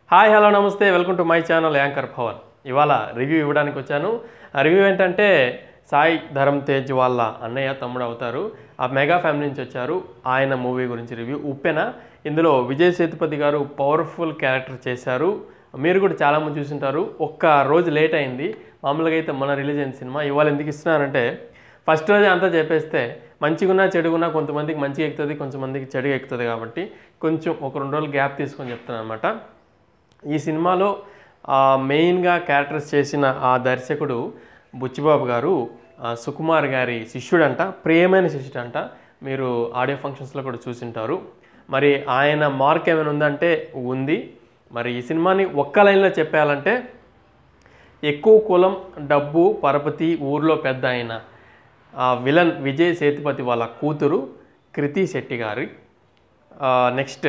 hi hello నమస్తే welcome to my channel anchor Pavan ఇవాళ review ఇవ్వడానికి వచ్చాను ఆ రివ్యూ ఏంటంటే సాయి ధరమ్ తేజ్ వాళ్ళ అన్నయ్య తమ్ముడు అవుతారు ఆ మెగా ఫ్యామిలీ నుంచి వచ్చారు ఆయన మూవీ గురించి రివ్యూ ఉప్పెన ఇందులో విజయ్ సేతుపతి గారు పవర్ఫుల్ క్యారెక్టర్ చేశారు మీరు కూడా చాలామంది చూసింటారు ఒక్క రోజు లేట్ అయింది మామూలుగా అయితే మన రిలీజ్ అయిన సినిమా ఇవాళ ఎందుకు ఇస్తున్నారంటే ఫస్ట్ రోజే అంతా చెప్పేస్తే మంచిగున్నా చెడుగున్నా కొంతమందికి మంచిగా ఎక్కుతుంది కొంతమందికి చెడుగా ఎక్కుతుంది కాబట్టి కొంచెం ఒక రెండు రోజులు గ్యాప్ తీసుకొని చెప్తాను అనమాట ఈ సినిమాలో ఆ, మెయిన్గా క్యారెక్టర్స్ చేసిన ఆ దర్శకుడు బుచ్చిబాబు గారు ఆ, సుకుమార్ గారి శిష్యుడంట ప్రియమైన శిష్యుడంట మీరు ఆడియో ఫంక్షన్స్లో కూడా చూసింటారు మరి ఆయన మార్క్ ఏమైనా ఉందంటే ఉంది మరి ఈ సినిమాని ఒక్క లైన్లో చెప్పాలంటే ఎక్కువ కులం డబ్బు పరపతి ఊర్లో పెద్ద అయిన ఆ విలన్ విజయ్ సేతుపతి వాళ్ళ కూతురు కృతి శెట్టి గారి నెక్స్ట్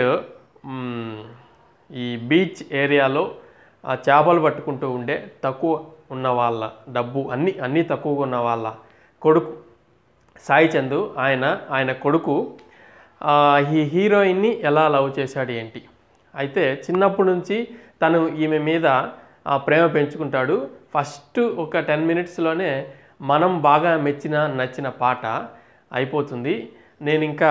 ఈ బీచ్ ఏరియాలో ఆ చేపలు పట్టుకుంటూ ఉండే తక్కువ ఉన్న వాళ్ళ డబ్బు అన్ని అన్నీ తక్కువగా ఉన్న వాళ్ళ కొడుకు సాయి చందు ఆయన ఆయన కొడుకు ఆ, ఈ హీరోయిన్ని ఎలా లవ్ చేశాడు ఏంటి అయితే చిన్నప్పటి నుంచి తను ఈమె మీద ఆ, ప్రేమ పెంచుకుంటాడు ఫస్ట్ ఒక టెన్ మినిట్స్లోనే మనం బాగా మెచ్చిన నచ్చిన పాట అయిపోతుంది నేను ఇంకా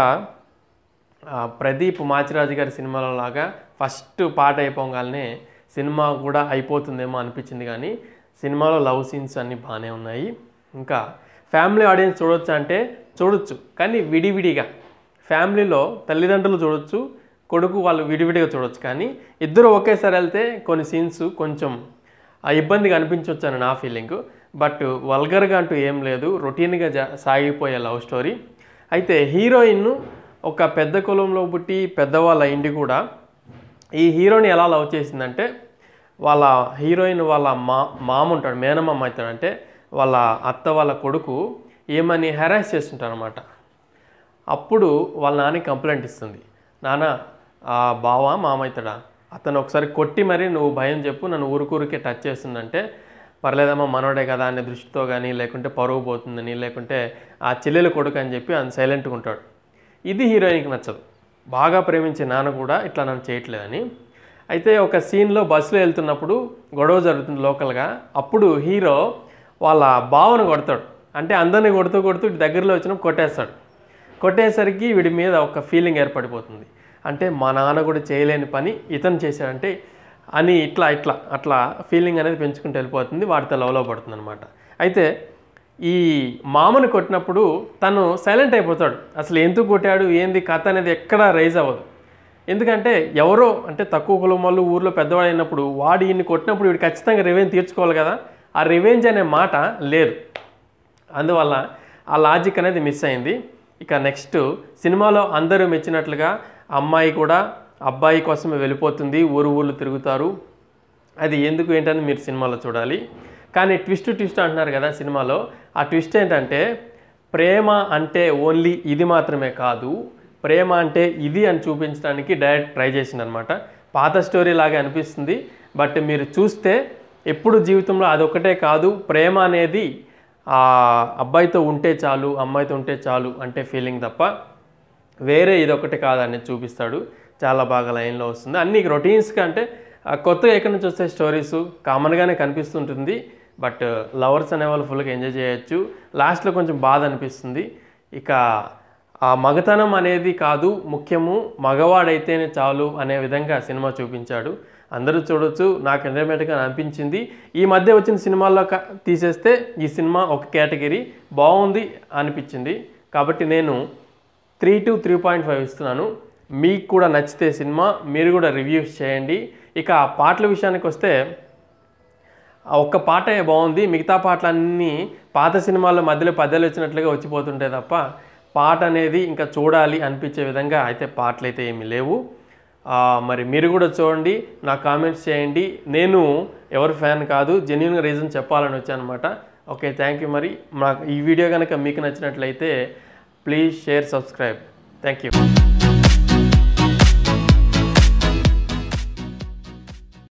ఆ, ప్రదీప్ మాచిరాజు గారి సినిమాలో లాగా ఫస్ట్ పాట అయిపోగానే సినిమా కూడా అయిపోతుందేమో అనిపించింది కానీ సినిమాలో లవ్ సీన్స్ అన్నీ బాగానే ఉన్నాయి ఇంకా ఫ్యామిలీ ఆడియన్స్ చూడొచ్చు అంటే చూడొచ్చు కానీ విడివిడిగా ఫ్యామిలీలో తల్లిదండ్రులు చూడొచ్చు కొడుకు వాళ్ళు విడివిడిగా చూడొచ్చు కానీ ఇద్దరు ఒకేసారి వెళ్తే కొన్ని సీన్స్ కొంచెం ఆ ఇబ్బందిగా అనిపించవచ్చు అని నా ఫీలింగ్ బట్ వల్గర్గా అంటూ ఏం లేదు రొటీన్గా జా సాగిపోయే లవ్ స్టోరీ అయితే హీరోయిన్ ఒక పెద్ద కులంలో పుట్టి పెద్దవాళ్ళ ఇంటి కూడా ఈ హీరోని ఎలా లవ్ చేసిందంటే వాళ్ళ హీరోయిన్ వాళ్ళ మా మామ ఉంటాడు మేనమామ అవుతాడు అంటే వాళ్ళ అత్త వాళ్ళ కొడుకు ఏమని హెరాస్ చేస్తుంటారు అనమాట అప్పుడు వాళ్ళ నాన్న కంప్లైంట్ ఇస్తుంది నాన్న ఆ బావ మామవుతాడా అతను ఒకసారి కొట్టి మరి నువ్వు భయం చెప్పు నన్ను ఊరుకూరికే టచ్ చేస్తుందంటే పర్లేదమ్మా మనోడే కదా అనే దృష్టితో కానీ లేకుంటే పరువు పోతుందని లేకుంటే ఆ చెల్లెలు కొడుకు అని చెప్పి ఆయన సైలెంట్గా ఉంటాడు ఇది హీరోయిన్కి నచ్చదు బాగా ప్రేమించే నాన్న కూడా ఇట్లా నన్ను చేయట్లేదని అయితే ఒక సీన్లో బస్సులో వెళ్తున్నప్పుడు గొడవ జరుగుతుంది లోకల్గా అప్పుడు హీరో వాళ్ళ బావను కొడతాడు అంటే అందరిని కొడుతూ కొడుతూ ఇటు దగ్గరలో వచ్చినప్పుడు కొట్టేస్తాడు కొట్టేసరికి వీడి మీద ఒక ఫీలింగ్ ఏర్పడిపోతుంది అంటే మా నాన్న కూడా చేయలేని పని ఇతను చేశాడంటే అని ఇట్లా ఇట్లా అట్లా ఫీలింగ్ అనేది పెంచుకుంటూ వెళ్ళిపోతుంది వాడితో లవ్లో పడుతుంది అనమాట అయితే ఈ మామని కొట్టినప్పుడు తను సైలెంట్ అయిపోతాడు అసలు ఎందుకు కొట్టాడు ఏంది కథ అనేది ఎక్కడా రైజ్ అవ్వదు ఎందుకంటే ఎవరో అంటే తక్కువ కులం వాళ్ళు ఊర్లో పెద్దవాడు అయినప్పుడు వాడు ఈయన్ని కొట్టినప్పుడు వీడు ఖచ్చితంగా రివెంజ్ తీర్చుకోవాలి కదా ఆ రివెంజ్ అనే మాట లేదు అందువల్ల ఆ లాజిక్ అనేది మిస్ అయింది ఇక నెక్స్ట్ సినిమాలో అందరూ మెచ్చినట్లుగా అమ్మాయి కూడా అబ్బాయి కోసమే వెళ్ళిపోతుంది ఊరు ఊళ్ళు తిరుగుతారు అది ఎందుకు ఏంటని మీరు సినిమాలో చూడాలి కానీ ట్విస్ట్ ట్విస్ట్ అంటున్నారు కదా సినిమాలో ఆ ట్విస్ట్ ఏంటంటే ప్రేమ అంటే ఓన్లీ ఇది మాత్రమే కాదు ప్రేమ అంటే ఇది అని చూపించడానికి డైరెక్ట్ ట్రై చేసిందనమాట పాత స్టోరీ లాగా అనిపిస్తుంది బట్ మీరు చూస్తే ఎప్పుడు జీవితంలో అదొకటే కాదు ప్రేమ అనేది ఆ అబ్బాయితో ఉంటే చాలు అమ్మాయితో ఉంటే చాలు అంటే ఫీలింగ్ తప్ప వేరే ఇదొకటి కాదని చూపిస్తాడు చాలా బాగా లైన్లో వస్తుంది అన్ని రొటీన్స్గా అంటే ఆ, కొత్తగా ఎక్కడి నుంచి వస్తే స్టోరీస్ కామన్గానే కనిపిస్తుంటుంది బట్ లవర్స్ అనే వాళ్ళు ఫుల్గా ఎంజాయ్ చేయొచ్చు లాస్ట్లో కొంచెం బాధ అనిపిస్తుంది ఇక ఆ మగతనం అనేది కాదు ముఖ్యము మగవాడైతేనే చాలు అనే విధంగా సినిమా చూపించాడు అందరూ చూడొచ్చు నాకు ఎంటర్టైన్మెంట్గా అనిపించింది ఈ మధ్య వచ్చిన సినిమాల్లో క- తీసేస్తే ఈ సినిమా ఒక కేటగిరీ బాగుంది అనిపించింది కాబట్టి నేను three to three point five ఇస్తున్నాను మీకు కూడా నచ్చితే సినిమా మీరు కూడా రివ్యూస్ చేయండి ఇక ఆ పాటల విషయానికి వస్తే ఆ ఒక్క పాటే బాగుంది మిగతా పాటలన్నీ పాత సినిమాల్లో మధ్యలో పద్యాలు వచ్చినట్లుగా వచ్చిపోతుంటాయి తప్ప పాట అనేది ఇంకా చూడాలి అనిపించే విధంగా అయితే పాటలు అయితే ఏమీ లేవు ఆ, మరి మీరు కూడా చూడండి నా కామెంట్స్ చేయండి నేను ఎవరి ఫ్యాన్ కాదు జెన్యున్గా రీజన్ చెప్పాలని వచ్చాను అనమాట ఓకే థ్యాంక్ యూ మరి నాకు ఈ వీడియో కనుక మీకు నచ్చినట్లయితే please share subscribe thank you